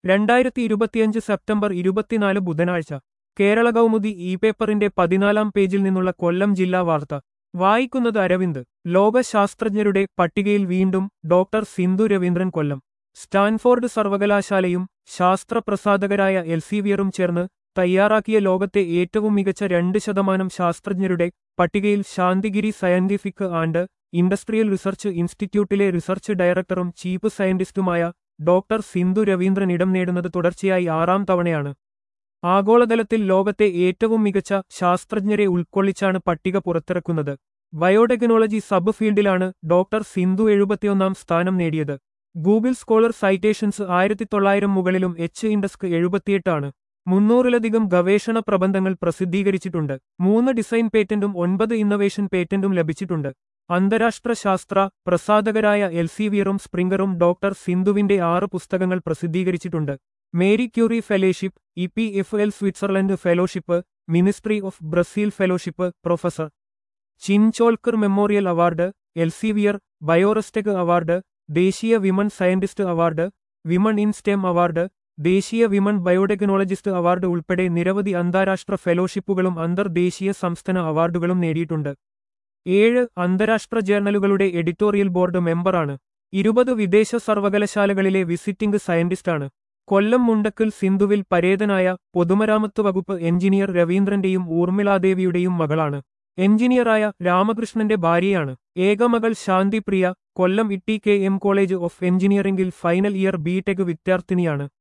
രണ്ടായിരത്തി ഇരുപത്തിയഞ്ച് സെപ്റ്റംബർ ഇരുപത്തിനാല് ബുധനാഴ്ച കേരള കൗമുദി ഇ പേപ്പറിന്റെ പതിനാലാം പേജിൽ നിന്നുള്ള കൊല്ലം ജില്ലാ വാർത്ത വായിക്കുന്നത് അരവിന്ദ് ലോക ശാസ്ത്രജ്ഞരുടെ പട്ടികയിൽ വീണ്ടും ഡോക്ടർ സിന്ധു രവീന്ദ്രൻ കൊല്ലം സ്റ്റാൻഫോർഡ് സർവകലാശാലയും ശാസ്ത്രപ്രസാധകരായ എൽസീവിയറും ചേർന്ന് തയ്യാറാക്കിയ ലോകത്തെ ഏറ്റവും മികച്ച രണ്ട് ശതമാനം ശാസ്ത്രജ്ഞരുടെ പട്ടികയിൽ Santhigiri scientific and industrial research ഇൻസ്റ്റിറ്റ്യൂട്ടിലെ റിസർച്ച് ഡയറക്ടറും ചീഫ് സയന്റിസ്റ്റുമായ ഡോക്ടർ സിന്ധു രവീന്ദ്രൻ ഇടം നേടുന്നത് തുടർച്ചയായി ആറാം തവണയാണ് ആഗോളതലത്തിൽ ലോകത്തെ ഏറ്റവും മികച്ച ശാസ്ത്രജ്ഞരെ ഉൾക്കൊള്ളിച്ചാണ് പട്ടിക പുറത്തിറക്കുന്നത് ബയോടെക്നോളജി സബ് ഫീൽഡിലാണ് ഡോക്ടർ സിന്ധു എഴുപത്തിയൊന്നാം സ്ഥാനം നേടിയത് ഗൂഗിൾ സ്കോളർ സൈറ്റേഷൻസ് ആയിരത്തി തൊള്ളായിരം മുകളിലും എച്ച് ഇൻഡസ്ക് എഴുപത്തിയെട്ടാണ് മുന്നൂറിലധികം ഗവേഷണ പ്രബന്ധങ്ങൾ പ്രസിദ്ധീകരിച്ചിട്ടുണ്ട് മൂന്ന് ഡിസൈൻ പേറ്റന്റും ഒൻപത് ഇന്നവേഷൻ പേറ്റന്റും ലഭിച്ചിട്ടുണ്ട് അന്താരാഷ്ട്ര ശാസ്ത്ര പ്രസാധകരായ എൽസീവിയറും സ്പ്രിംഗറും ഡോക്ടർ സിന്ധുവിന്റെ ആറ് പുസ്തകങ്ങൾ പ്രസിദ്ധീകരിച്ചിട്ടുണ്ട് Marie Curie fellowship E P F L Switzerland fellowship ministry of Brazil fellowship professor Chincholkar memorial award Elsevier ബയോറസ്റ്റെക് അവാർഡ് ദേശീയ women scientist award women in STEM award ദേശീയ വിമൺ ബയോടെക്നോളജിസ്റ്റ് അവാർഡ് ഉൾപ്പെടെ നിരവധി അന്താരാഷ്ട്ര ഫെലോഷിപ്പുകളും അന്തർദേശീയ സംസ്ഥാന അവാർഡുകളും നേടിയിട്ടുണ്ട് ഏഴ് അന്താരാഷ്ട്ര ജേർണലുകളുടെ എഡിറ്റോറിയൽ ബോർഡ് മെമ്പറാണ് ഇരുപത് വിദേശ സർവകലാശാലകളിലെ വിസിറ്റിംഗ് സയന്റിസ്റ്റാണ് കൊല്ലം മുണ്ടക്കൽ സിന്ധുവിൽ പരേതനായ പൊതുമരാമത്ത് വകുപ്പ് എഞ്ചിനീയർ രവീന്ദ്രന്റെയും ഊർമിളാദേവിയുടെയും മകളാണ് എഞ്ചിനീയറായ രാമകൃഷ്ണന്റെ ഭാര്യയാണ് ഏകമകൾ Shanthipriya Kollam T K M college of എഞ്ചിനീയറിംഗിൽ ഫൈനൽ ഇയർ ബിടെക് വിദ്യാർത്ഥിനിയാണ്